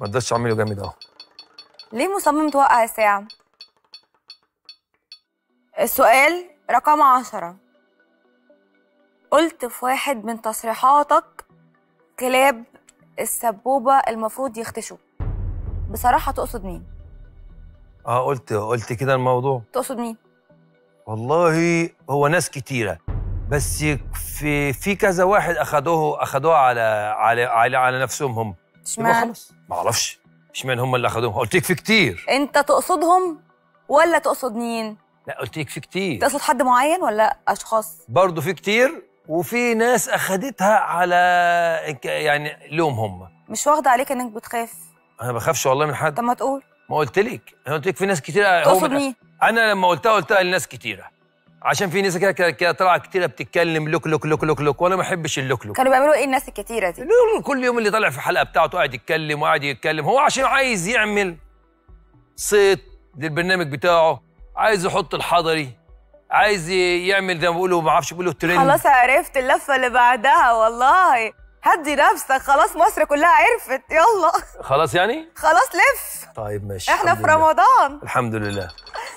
ما تقدرش اعمله جامد اهو ليه مصمم توقع الساعة؟ السؤال رقم عشرة قلت في واحد من تصريحاتك كلاب السبوبة المفروض يختشوا بصراحة تقصد مين؟ اه قلت قلت كده الموضوع تقصد مين؟ والله هو ناس كتيرة بس في في كذا واحد اخدوه اخدوها على على على, على نفسهم هم يبقى اشمعنى؟ خلاص ما اعرفش اشمعنى هم اللي اخدوهم قلت لك في كتير انت تقصدهم ولا تقصد مين؟ لا قلت لك في كتير تقصد حد معين ولا اشخاص؟ برضه في كتير وفي ناس اخدتها على يعني لهم هم مش واخدة عليك انك بتخاف انا ما بخافش والله من حد طب ما تقول ما قلت لك انا قلت لك في ناس كتير هو تقصد من- مين؟ انا لما قلتها قلتها لناس كتيره عشان في ناس كده كده- كده طالعه كتيره بتتكلم لوك لوك لوك لوك لوك وانا ما بحبش اللوك لوك كانوا بيعملوا ايه الناس الكتيرة دي؟ اللي- كل يوم اللي طالع في حلقه بتاعته قاعد يتكلم وقاعد يتكلم هو عشان عايز يعمل صيت للبرنامج بتاعه عايز يحط الحضري عايز ي- يعمل زي ما بيقولوا ما اعرفش بيقولوا ترند خلاص عرفت اللفة اللي بعدها والله هدي نفسك خلاص مصر كلها عرفت يلا خلاص يعني خلاص لف طيب ماشي احنا الحمد في لله. رمضان الحمد لله